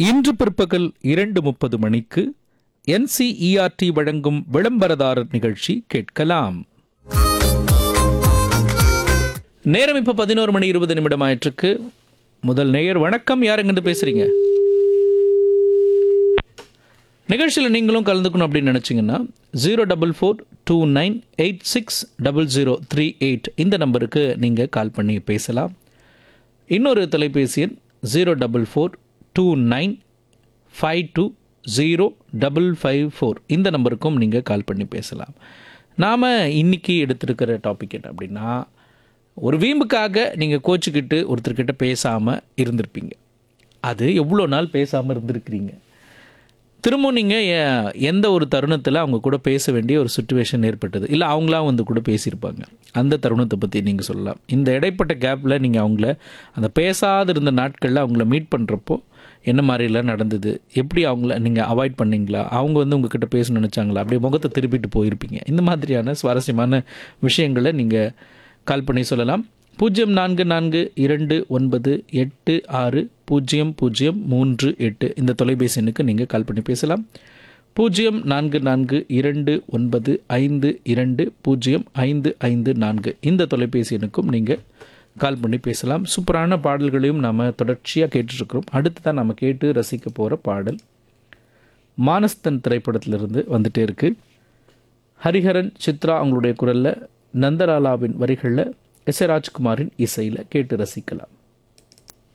இன்று பிற்பகல் இரண்டு முப்பது மணிக்கு என்சிஇஆர்டி வழங்கும் விளம்பரதாரர் நிகழ்ச்சி கேட்கலாம் நேரம் இப்போ பதினோரு மணி இருபது நிமிடம் ஆயிற்றுக்கு முதல் நேயர் வணக்கம் யாருங்கிட்டு பேசுறீங்க நிகழ்ச்சியில் நீங்களும் கலந்துக்கணும் அப்படின்னு நினச்சிங்கன்னா zero double four two nine eight six double zero three eight இந்த நம்பருக்கு நீங்கள் கால் பண்ணி பேசலாம் இன்னொரு தொலைபேசி எண் zero double four two nine five two zero double five four இந்த நம்பருக்கும் நீங்கள் கால் பண்ணி பேசலாம் நாம் இன்னைக்கு எடுத்திருக்கிற டாபிக் என்ன அப்படின்னா ஒரு வீம்புக்காக நீங்கள் கோச்சிக்கிட்டு ஒருத்தர்கிட்ட பேசாமல் இருந்திருப்பீங்க அது எவ்வளோ நாள் பேசாமல் இருந்திருக்கிறீங்க திரும்பவும் நீங்கள் எந்த ஒரு தருணத்தில் அவங்க கூட பேச வேண்டிய ஒரு சுச்சுவேஷன் ஏற்பட்டது இல்லை அவங்களா வந்து கூட பேசியிருப்பாங்க அந்த தருணத்தை பற்றி நீங்கள் சொல்லலாம் இந்த இடைப்பட்ட கேப்பில் நீங்கள் அவங்கள அந்த பேசாத இருந்த நாட்களில் அவங்கள மீட் பண்ணுறப்போ என்ன மாதிரிலாம் நடந்தது எப்படி அவங்கள நீங்கள் அவாய்ட் பண்ணீங்களா அவங்க வந்து உங்ககிட்ட பேச நினச்சாங்களா அப்படியே முகத்தை திருப்பிட்டு போயிருப்பீங்க இந்த மாதிரியான சுவாரஸ்யமான விஷயங்களை நீங்கள் கால் பண்ணி சொல்லலாம் பூஜ்ஜியம் நான்கு நான்கு இரண்டு ஒன்பது எட்டு ஆறு பூஜ்ஜியம் பூஜ்ஜியம் மூன்று எட்டு இந்த தொலைபேசி எண்ணுக்கு நீங்கள் கால் பண்ணி பேசலாம் பூஜ்ஜியம் நான்கு நான்கு இரண்டு ஒன்பது ஐந்து இரண்டு பூஜ்ஜியம் ஐந்து ஐந்து நான்கு இந்த தொலைபேசி எண்ணுக்கும் நீங்கள் கால் பண்ணி பேசலாம் சூப்பரான பாடல்களையும் நாம் தொடர்ச்சியாக கேட்டுட்ருக்கிறோம் அடுத்து தான் நம்ம கேட்டு ரசிக்க போகிற பாடல் மானஸ்தன் திரைப்படத்திலிருந்து வந்துட்டே இருக்குது ஹரிஹரன் சித்ரா அவங்களுடைய குரலில் நந்தலாலாவின் வரிகளில் எஸ் ஏ ராஜ்குமாரின் இசையில் கேட்டு ரசிக்கலாம்